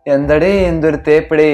എന്തടേ എന്തൊരു തേപ്പടേ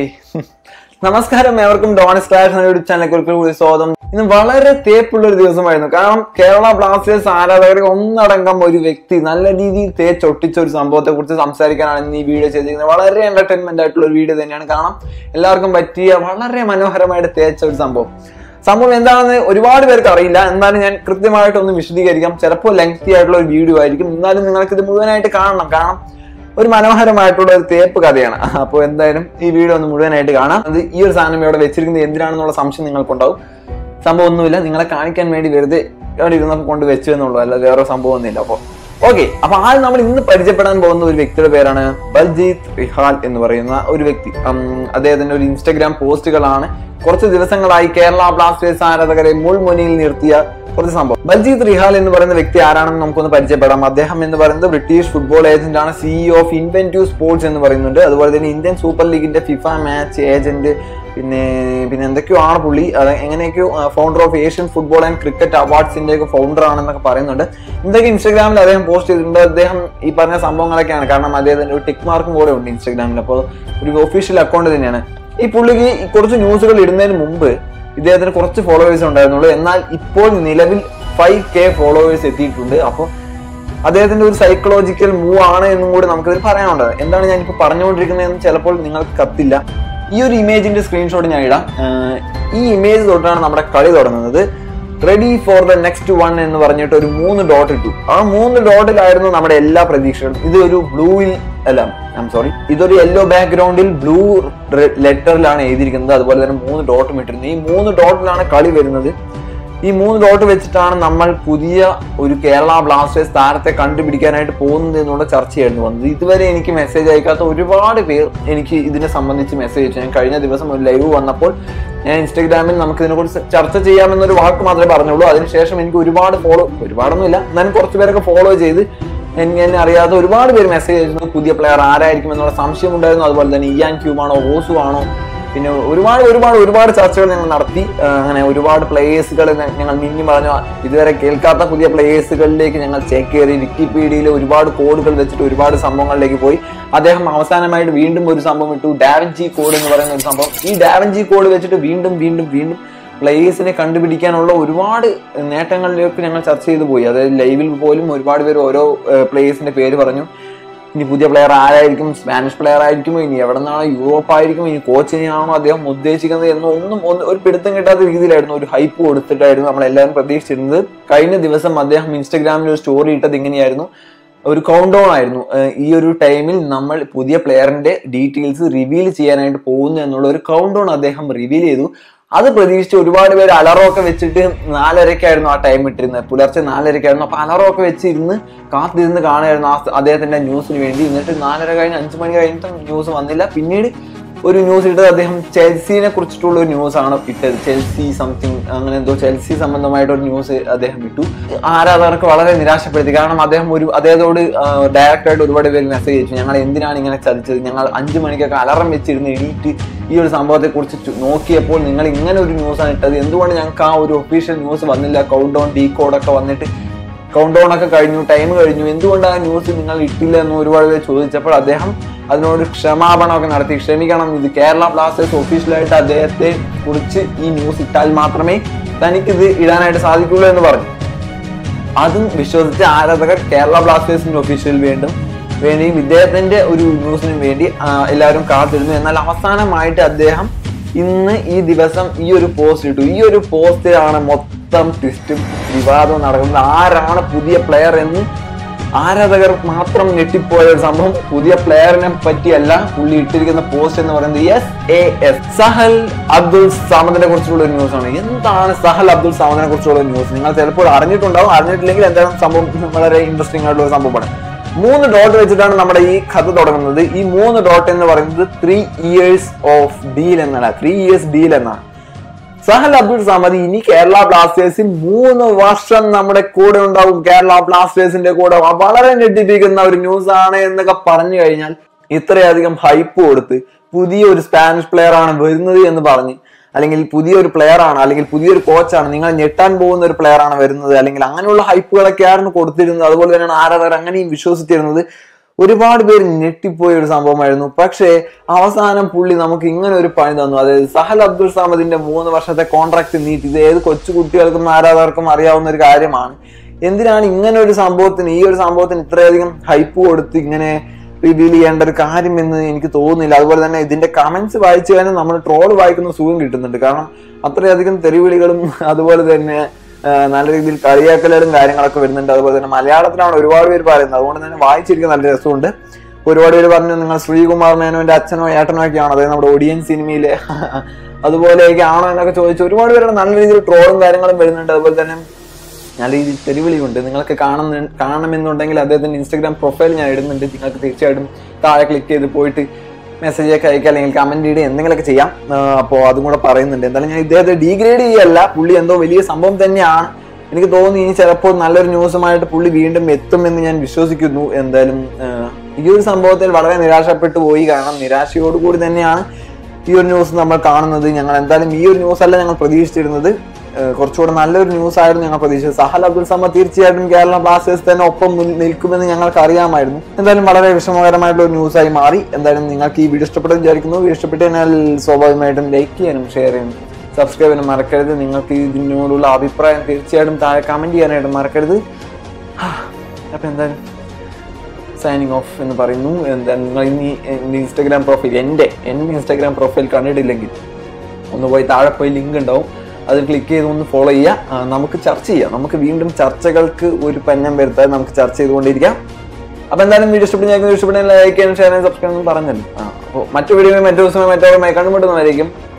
നമസ്കാരം ഏവർക്കും ഡോണസ് ക്ലാഷ് എന്ന യൂട്യൂബ് ചാനലിലേക്ക് ഒരിക്കൽ കൂടി സ്വാഗതം ഇന്ന് വളരെ തേപ്പുള്ള ഒരു ദിവസമായിരുന്നു കാരണം കേരള ബ്ലാസ്റ്റേഴ്സ് ആരാധകർക്ക് ഒന്നടങ്കം ഒരു വ്യക്തി നല്ല രീതിയിൽ തേച്ചൊട്ടിച്ച ഒരു സംഭവത്തെ കുറിച്ച് സംസാരിക്കാനാണ് ഇന്ന് ഈ വീഡിയോ ചെയ്തിരിക്കുന്നത് വളരെ എന്റർടൈൻമെന്റ് ആയിട്ടുള്ള ഒരു വീഡിയോ തന്നെയാണ് കാരണം എല്ലാവർക്കും പറ്റിയ വളരെ മനോഹരമായിട്ട് തേച്ച ഒരു സംഭവം സംഭവം എന്താണെന്ന് ഒരുപാട് പേർക്ക് അറിയില്ല എന്നാലും ഞാൻ കൃത്യമായിട്ടൊന്ന് വിശദീകരിക്കാം ചിലപ്പോൾ ലെങ്തി ആയിട്ടുള്ള ഒരു വീഡിയോ ആയിരിക്കും എന്നാലും നിങ്ങൾക്ക് ഇത് മുഴുവനായിട്ട് കാണണം കാരണം ഒരു മനോഹരമായിട്ടുള്ള ഒരു തേപ്പ് കഥയാണ് അപ്പോൾ എന്തായാലും ഈ വീഡിയോ ഒന്ന് മുഴുവനായിട്ട് കാണാം അത് ഈ ഒരു സാധനം ഇവിടെ വെച്ചിരിക്കുന്നത് എന്തിനാണെന്നുള്ള സംശയം നിങ്ങൾക്കുണ്ടാവും സംഭവം ഒന്നുമില്ല നിങ്ങളെ കാണിക്കാൻ വേണ്ടി വെറുതെ ഇവിടെ ഇരുന്നപ്പോൾ കൊണ്ട് വെച്ചു എന്നുള്ളൂ അല്ലാതെ വേറെ സംഭവം ഒന്നുമില്ല അപ്പോൾ ഓക്കെ അപ്പൊ ആദ്യം നമ്മൾ ഇന്ന് പരിചയപ്പെടാൻ പോകുന്ന ഒരു വ്യക്തിയുടെ പേരാണ് ബൽജീത് റിഹാൽ എന്ന് പറയുന്ന ഒരു വ്യക്തി ഉം, അദ്ദേഹത്തിന്റെ ഒരു ഇൻസ്റ്റഗ്രാം പോസ്റ്റുകളാണ് കുറച്ച് ദിവസങ്ങളായി കേരള ബ്ലാസ്റ്റേഴ്സ് ആരാധകരെ മുൾമുനിയിൽ നിർത്തിയ കുറച്ച് സംഭവം ബൽജീത് റിഹാൽ എന്ന് പറയുന്ന വ്യക്തി ആരാണെന്ന് നമുക്കൊന്ന് പരിചയപ്പെടാം അദ്ദേഹം എന്ന് പറയുന്നത് ബ്രിട്ടീഷ് ഫുട്ബോൾ ഏജന്റ് ആണ് സിഇഒ ഓഫ് ഇൻവെന്റീവ് സ്പോർട്സ് എന്ന് പറയുന്നുണ്ട് അതുപോലെ തന്നെ ഇന്ത്യൻ സൂപ്പർ ലീഗിന്റെ ഫിഫ മാച്ച് ഏജന്റ് പിന്നെ പിന്നെ എന്തൊക്കെയോ ആണ് പുള്ളി അത് എങ്ങനെയൊക്കെയോ founder of Asian football and cricket അവാർഡ്സിന്റെ ഒക്കെ ഫൗണ്ടർ ആണെന്നൊക്കെ പറയുന്നുണ്ട് എന്തൊക്കെ ഇൻസ്റ്റാഗ്രാമിൽ അദ്ദേഹം പോസ്റ്റ് ചെയ്തിട്ടുണ്ട് അദ്ദേഹം ഈ പറഞ്ഞ സംഭവങ്ങളൊക്കെയാണ് കാരണം അദ്ദേഹത്തിന്റെ ഒരു ടിക്ക് മാർക്കും കൂടെ ഉണ്ട് ഇൻസ്റ്റാഗ്രാമിൽ അപ്പോൾ ഒരു ഒഫീഷ്യൽ അക്കൗണ്ട് തന്നെയാണ് ഈ പുള്ളിക്ക് ഈ കുറച്ച് ന്യൂസുകൾ ഇടുന്നതിന് മുമ്പ് ഇദ്ദേഹത്തിന് കുറച്ച് ഫോളോവേഴ്സ് ഉണ്ടായിരുന്നുള്ളൂ എന്നാൽ ഇപ്പോൾ നിലവിൽ ഫൈവ് കെ ഫോളോവേഴ്സ് എത്തിയിട്ടുണ്ട് അപ്പോൾ അദ്ദേഹത്തിന്റെ ഒരു സൈക്കോളജിക്കൽ മൂവ് ആണ് എന്നും കൂടി നമുക്കിതിൽ പറയാനുള്ളത് എന്താണ് ഞാൻ ഇപ്പോൾ പറഞ്ഞുകൊണ്ടിരിക്കുന്നതെന്ന് ചിലപ്പോൾ നിങ്ങൾക്ക് കത്തില്ല ഈ ഒരു ഇമേജിന്റെ സ്ക്രീൻഷോട്ട് ഞാൻ ഇടാം ആഹ് ഈ ഇമേജ് തൊട്ടാണ് നമ്മുടെ കളി തുടങ്ങുന്നത് ready for the next one എന്ന് പറഞ്ഞിട്ട് ഒരു മൂന്ന് ഡോട്ട് ഇട്ടു ആ മൂന്ന് ഡോട്ടിലായിരുന്നു നമ്മുടെ എല്ലാ പ്രതീക്ഷകളും ഇത് ഒരു ബ്ലൂവിൽ അല്ല ഐം സോറി ഇതൊരു യെല്ലോ ബാക്ക്ഗ്രൗണ്ടിൽ ബ്ലൂ ലെറ്ററിലാണ് എഴുതിയിരിക്കുന്നത് അതുപോലെ തന്നെ മൂന്ന് ഡോട്ടും ഇട്ടിരുന്നത് ഈ മൂന്ന് ഡോട്ടിലാണ് കളി വരുന്നത് ഈ മൂന്ന് ഡോട്ട് വെച്ചിട്ടാണ് നമ്മൾ പുതിയ ഒരു കേരള ബ്ലാസ്റ്റേഴ്സ് താരത്തെ കണ്ടുപിടിക്കാനായിട്ട് പോകുന്നത് എന്നുള്ള ചർച്ചയായിരുന്നു വന്നത് ഇതുവരെ എനിക്ക് മെസ്സേജ് അയക്കാത്ത ഒരുപാട് പേർ എനിക്ക് ഇതിനെ സംബന്ധിച്ച് മെസ്സേജ് അയച്ചു ഞാൻ കഴിഞ്ഞ ദിവസം ഒരു ലൈവ് വന്നപ്പോൾ ഞാൻ ഇൻസ്റ്റാഗ്രാമിൽ നമുക്ക് ഇതിനെക്കുറിച്ച് ചർച്ച ചെയ്യാമെന്നൊരു വാക്ക് മാത്രമേ പറഞ്ഞുള്ളൂ അതിനുശേഷം എനിക്ക് ഒരുപാട് ഫോളോ ഒരുപാടൊന്നുമില്ല എന്നാലും കുറച്ച് പേരൊക്കെ ഫോളോ ചെയ്ത് എന്നെ എന്നെ അറിയാതെ ഒരുപാട് പേര് മെസ്സേജ് അയച്ചിരുന്നു പുതിയ പ്ലെയർ ആരായിരിക്കും എന്നുള്ള സംശയം ഉണ്ടായിരുന്നു അതുപോലെ തന്നെ ഇയാൻ ക്യൂബാണോ ഓസു ആണോ പിന്നെ ഒരുപാട് ഒരുപാട് ഒരുപാട് ചർച്ചകൾ ഞങ്ങൾ നടത്തി ആ, അങ്ങനെ ഒരുപാട് പ്ലേയേഴ്സുകൾ ഞങ്ങൾ മിന്നി പറഞ്ഞു ഇതുവരെ കേൾക്കാത്ത പുതിയ പ്ലേയേഴ്സുകളിലേക്ക് ഞങ്ങൾ ചെക്ക് കയറി വിക്കിപീഡിയയിൽ ഒരുപാട് കോഡുകൾ വെച്ചിട്ട് ഒരുപാട് സംഭവങ്ങളിലേക്ക് പോയി അദ്ദേഹം അവസാനമായിട്ട് വീണ്ടും ഒരു സംഭവം ഇട്ടു ഡാവൻജി കോഡ് എന്ന് പറയുന്ന ഒരു സംഭവം ഈ ഡാവൻജി കോഡ് വെച്ചിട്ട് വീണ്ടും വീണ്ടും വീണ്ടും പ്ലേയേഴ്സിനെ കണ്ടുപിടിക്കാനുള്ള ഒരുപാട് നേട്ടങ്ങളിലേക്ക് ഞങ്ങൾ ചർച്ച ചെയ്തു പോയി അതായത് ലൈവിൽ പോലും ഒരുപാട് പേര് ഓരോ പ്ലേയേഴ്സിന്റെ പേര് പറഞ്ഞു ഇനി പുതിയ പ്ലെയർ ആരായിരിക്കും സ്പാനിഷ് പ്ലെയർ ആയിരിക്കുമോ ഇനി എവിടെ നിന്നാണോ യൂറോപ്പ് ആയിരിക്കും ഇനി കോച്ചിനെയാണോ അദ്ദേഹം ഉദ്ദേശിക്കുന്നത് എന്നൊന്നും ഒന്ന് ഒരു പിടുത്തം കിട്ടാത്ത രീതിയിലായിരുന്നു ഒരു ഹൈപ്പ് കൊടുത്തിട്ടായിരുന്നു നമ്മൾ എല്ലാവരും പ്രതീക്ഷിച്ചിരുന്നത് കഴിഞ്ഞ ദിവസം അദ്ദേഹം ഇൻസ്റ്റഗ്രാമിൽ ഒരു സ്റ്റോറി ഇട്ടത് ഇങ്ങനെയായിരുന്നു ഒരു കൗണ്ട് ഡൗൺ ആയിരുന്നു ഏഹ് ഈ ഒരു ടൈമിൽ നമ്മൾ പുതിയ പ്ലെയറിന്റെ ഡീറ്റെയിൽസ് റിവീൽ ചെയ്യാനായിട്ട് പോകുന്നു എന്നുള്ള ഒരു കൗണ്ട് ഡൗൺ അദ്ദേഹം റിവീൽ ചെയ്തു അത് പ്രതീക്ഷിച്ച് ഒരുപാട് പേര് അലറമൊക്കെ വെച്ചിട്ട് നാലരക്കായിരുന്നു ആ ടൈം ഇട്ടിരുന്നത് പുലർച്ചെ നാലരക്കായിരുന്നു അപ്പൊ അലറമൊക്കെ വെച്ചിരുന്ന് കാത്തിരുന്ന് കാണുമായിരുന്നു ആ സ- അദ്ദേഹത്തിന്റെ ന്യൂസിന് വേണ്ടി എന്നിട്ട് നാലര കഴിഞ്ഞ് അഞ്ചു മണി കഴിഞ്ഞിട്ടും ന്യൂസ് വന്നില്ല പിന്നീട് ഒരു ന്യൂസ് ഇട്ടത് അദ്ദേഹം ചെൽസിനെ കുറിച്ചിട്ടുള്ള ഒരു ന്യൂസ് ആണ് ഇട്ടത് ചെൽസി സംതിങ് അങ്ങനെ എന്തോ ചെൽസി സംബന്ധമായിട്ട് ഒരു ന്യൂസ് അദ്ദേഹം ഇട്ടു ആരാധകർക്ക് വളരെ നിരാശപ്പെടുത്തി കാരണം അദ്ദേഹം ഒരു അദ്ദേഹത്തോട് ഡയറക്റ്റ് ആയിട്ട് ഒരുപാട് പേര് മെസ്സേജ് അയച്ചു ഞങ്ങൾ എന്തിനാണ് ഇങ്ങനെ ചതിച്ചത് ഞങ്ങൾ അഞ്ചു മണിക്കൊക്കെ അലറം വെച്ചിരുന്ന് എണീറ്റ് ഈ ഒരു സംഭവത്തെ കുറിച്ച് നോക്കിയപ്പോൾ നിങ്ങൾ ഇങ്ങനെ ഒരു ന്യൂസാണ് ഇട്ടത് എന്തുകൊണ്ട് ഞങ്ങൾക്ക് ആ ഒരു ഒഫീഷ്യൽ ന്യൂസ് വന്നില്ല കൗണ്ട് ഡൗൺ ഡീ കോഡൊക്കെ വന്നിട്ട് കൗണ്ട് ഡൗൺ ഒക്കെ കഴിഞ്ഞു ടൈം കഴിഞ്ഞു എന്തുകൊണ്ട് ആ ന്യൂസ് നിങ്ങൾ ഇട്ടില്ല എന്ന് ഒരുപാട് പേര് ചോദിച്ചപ്പോൾ അദ്ദേഹം അതിനോട് ക്ഷമാപണമൊക്കെ നടത്തി ക്ഷമിക്കണം ഇത് കേരള ബ്ലാസ്റ്റേഴ്സ് ഒഫീഷ്യലായിട്ട് അദ്ദേഹത്തെ കുറിച്ച് ഈ ന്യൂസ് ഇട്ടാൽ മാത്രമേ തനിക്കിത് ഇടാനായിട്ട് സാധിക്കുള്ളൂ എന്ന് പറഞ്ഞു അതും വിശ്വസിച്ച് ആരാധകർ കേരള ബ്ലാസ്റ്റേഴ്സിന്റെ ഒഫീഷ്യൽ വീണ്ടും വേണ്ടിയും ഇദ്ദേഹത്തിന്റെ ഒരു ന്യൂസിനും വേണ്ടി ആ, എല്ലാവരും കാത്തിരുന്നു എന്നാൽ അവസാനമായിട്ട് അദ്ദേഹം ഇന്ന് ഈ ദിവസം ഈ ഒരു പോസ്റ്റ് ഇട്ടു ഈ ഒരു പോസ്റ്റിലാണ് മൊത്തം ട്വിസ്റ്റും വിവാദവും നടക്കുന്നത് ആരാണ് പുതിയ പ്ലെയർ എന്ന് ആരാധകർ മാത്രം ഞെട്ടിപ്പോയ ഒരു സംഭവം പുതിയ പ്ലെയറിനെ പറ്റിയല്ല പുള്ളി ഇട്ടിരിക്കുന്ന പോസ്റ്റ് എന്ന് പറയുന്നത് S A S Sahal Abdul സമദിനെ കുറിച്ചുള്ള ഒരു ന്യൂസ് ആണ് എന്താണ് സഹൽ അബ്ദുൾ സമദിനെ കുറിച്ചുള്ള ന്യൂസ് നിങ്ങൾ ചിലപ്പോൾ അറിഞ്ഞിട്ടുണ്ടാവും അറിഞ്ഞിട്ടില്ലെങ്കിൽ എന്തായാലും സംഭവം വളരെ ഇൻട്രസ്റ്റിംഗ് ആയിട്ടുള്ള ഒരു സംഭവമാണ് മൂന്ന് ഡോട്ട് വെച്ചിട്ടാണ് നമ്മുടെ ഈ കഥ തുടങ്ങുന്നത് ഈ മൂന്ന് ഡോട്ട് എന്ന് പറയുന്നത് ത്രീ ഇയേഴ്സ് ഓഫ് ഡീൽ എന്നാണ് ത്രീ ഇയേഴ്സ് ഡീൽ എന്നാണ് സഹൽ അബ്ദുൾ സമദ് ഇനി കേരള ബ്ലാസ്റ്റേഴ്സിൽ മൂന്ന് വർഷം നമ്മുടെ കൂടെ ഉണ്ടാവും കേരള ബ്ലാസ്റ്റേഴ്സിന്റെ കൂടെ വളരെ ഞെട്ടിപ്പിക്കുന്ന ഒരു ന്യൂസ് ആണ് എന്നൊക്കെ പറഞ്ഞു കഴിഞ്ഞാൽ ഇത്രയധികം ഹൈപ്പ് കൊടുത്ത് പുതിയ ഒരു സ്പാനിഷ് പ്ലെയർ ആണ് വരുന്നത് എന്ന് പറഞ്ഞ് അല്ലെങ്കിൽ പുതിയൊരു പ്ലെയർ ആണ് അല്ലെങ്കിൽ പുതിയൊരു കോച്ചാണ് നിങ്ങൾ ഞെട്ടാൻ പോകുന്ന ഒരു പ്ലെയർ ആണ് വരുന്നത് അല്ലെങ്കിൽ അങ്ങനെയുള്ള ഹൈപ്പുകളൊക്കെ ആയിരുന്നു കൊടുത്തിരുന്നത് അതുപോലെ തന്നെയാണ് ആരാധകർ അങ്ങനെയും വിശ്വസിച്ചിരുന്നത് ഒരുപാട് പേര് ഞെട്ടിപ്പോയ ഒരു സംഭവമായിരുന്നു പക്ഷേ അവസാനം പുള്ളി നമുക്ക് ഇങ്ങനെ ഒരു പണി തന്നു അതായത് സഹൽ അബ്ദുൾ സമദിന്റെ മൂന്ന് വർഷത്തെ കോൺട്രാക്ട് നീട്ടി ഇത് ഏത് കൊച്ചു കുട്ടികൾക്കും ആരാധകർക്കും അറിയാവുന്ന ഒരു കാര്യമാണ് എന്തിനാണ് ഇങ്ങനെ ഒരു സംഭവത്തിന് ഈ ഒരു സംഭവത്തിന് ഇത്രയധികം ഹൈപ്പ് കൊടുത്ത് ഇങ്ങനെ റിവീൽ ചെയ്യേണ്ട ഒരു കാര്യം എന്ന് എനിക്ക് തോന്നുന്നില്ല അതുപോലെ തന്നെ ഇതിന്റെ കമന്റ്സ് വായിച്ചു കഴിഞ്ഞാൽ നമ്മൾ ട്രോൾ വായിക്കുന്ന സുഖം കിട്ടുന്നുണ്ട് കാരണം അത്രയധികം തെറിവിളികളും അതുപോലെ തന്നെ ആ, നല്ല രീതിയിൽ കളിയാക്കലുകളും കാര്യങ്ങളൊക്കെ വരുന്നുണ്ട് അതുപോലെ തന്നെ മലയാളത്തിലാണ് ഒരുപാട് പേര് പറയുന്നത് അതുകൊണ്ട് തന്നെ വായിച്ചിരിക്കാൻ നല്ല രസമുണ്ട് ഒരുപാട് പേര് പറഞ്ഞു നിങ്ങൾ ശ്രീകുമാർ മേനോന്റെ അച്ഛനോ ഏട്ടനോ ഒക്കെയാണോ അതായത് നമ്മുടെ ഒഡിയൻ സിനിമയിലെ അതുപോലെയൊക്കെ ആണോ എന്നൊക്കെ ചോദിച്ചു ഒരുപാട് പേരുടെ നല്ല രീതിയിൽ ട്രോളും കാര്യങ്ങളും വരുന്നുണ്ട് അതുപോലെ തന്നെ നല്ല രീതിയിൽ തെരുവിളിയുണ്ട് നിങ്ങൾക്ക് കാണുന്ന കാണണമെന്നുണ്ടെങ്കിൽ അദ്ദേഹത്തിന്റെ ഇൻസ്റ്റാഗ്രാം പ്രൊഫൈൽ ഞാൻ ഇടുന്നുണ്ട് നിങ്ങൾക്ക് തീർച്ചയായിട്ടും താഴെ ക്ലിക്ക് ചെയ്ത് പോയിട്ട് മെസ്സേജ് ഒക്കെ അയക്കുക അല്ലെങ്കിൽ കമന്റ് ഇടുക എന്തെങ്കിലുമൊക്കെ ചെയ്യാം അപ്പോൾ അതും കൂടെ പറയുന്നുണ്ട് എന്തായാലും ഞാൻ ഇദ്ദേഹത്തെ ഡീഗ്രേഡ് ചെയ്യല്ല പുള്ളി എന്തോ വലിയ സംഭവം തന്നെയാണ് എനിക്ക് തോന്നി ഇനി ചിലപ്പോൾ നല്ലൊരു ന്യൂസുമായിട്ട് പുള്ളി വീണ്ടും എത്തുമെന്ന് ഞാൻ വിശ്വസിക്കുന്നു എന്തായാലും ആ, ഈ ഒരു സംഭവത്തിൽ വളരെ നിരാശപ്പെട്ടു പോയി കാരണം നിരാശയോടുകൂടി തന്നെയാണ് ഈ ഒരു ന്യൂസ് നമ്മൾ കാണുന്നത് ഞങ്ങൾ എന്തായാലും ഈ ഒരു ന്യൂസ് അല്ല ഞങ്ങൾ പ്രതീക്ഷിച്ചിരുന്നത് ഏഹ് കുറച്ചുകൂടെ നല്ലൊരു ന്യൂസ് ആയിരുന്നു ഞങ്ങൾ പ്രതീക്ഷിച്ചത് സഹൽ അബ്ദുൾ സമദ് തീർച്ചയായിട്ടും കേരള ബ്ലാസ്റ്റേഴ്സ് തന്നെ ഒപ്പം മുൻ- നിൽക്കുമെന്ന് ഞങ്ങൾക്ക് അറിയാമായിരുന്നു എന്തായാലും വളരെ വിഷമകരമായിട്ടുള്ള ഒരു ന്യൂസായി മാറി എന്തായാലും നിങ്ങൾക്ക് ഈ വീഡിയോ ഇഷ്ടപ്പെട്ടെന്ന് വിചാരിക്കുന്നു വീഡിയോ ഇഷ്ടപ്പെട്ട് കഴിഞ്ഞാൽ സ്വാഭാവികമായിട്ടും ലൈക്ക് ചെയ്യാനും ഷെയർ ചെയ്യാനും സബ്സ്ക്രൈബ് ചെയ്യാനും മറക്കരുത് നിങ്ങൾക്ക് ഇതിനോടുള്ള അഭിപ്രായം തീർച്ചയായിട്ടും താഴെ കമന്റ് ചെയ്യാനായിട്ട് മറക്കരുത് അപ്പൊ എന്തായാലും സൈനിങ് ഓഫ് എന്ന് പറയുന്നു എന്താ നിങ്ങൾ ഇനി എൻ്റെ ഇൻസ്റ്റാഗ്രാം പ്രൊഫൈൽ എൻ്റെ എൻ്റെ ഇൻസ്റ്റാഗ്രാം പ്രൊഫൈൽ കണ്ടിട്ടില്ലെങ്കിൽ ഒന്ന് പോയി താഴെ പോയി ലിങ്ക് ഉണ്ടാവും അതിൽ ക്ലിക്ക് ചെയ്ത് ഒന്ന് ഫോളോ ചെയ്യുക ആ, നമുക്ക് ചർച്ച ചെയ്യാം നമുക്ക് വീണ്ടും ചർച്ചകൾക്ക് ഒരു പന്നം വരുത്താൻ നമുക്ക് ചർച്ച ചെയ്തുകൊണ്ടിരിക്കാം അപ്പൊ എന്തായാലും വീഡിയോ ഇഷ്ടപ്പെടുന്ന ഇഷ്ടപ്പെടുന്ന ലൈക്ക് ചെയ്യാനും ഷെയർ ചെയ്യാനും സബ്സ്ക്രൈബ് ചെയ്യാനും പറഞ്ഞല്ലോ ആ അപ്പോൾ മറ്റു വീഡിയോ മറ്റു ദിവസമേ മറ്റോ കണ്ടുമുട്ടുന്നതായിരിക്കും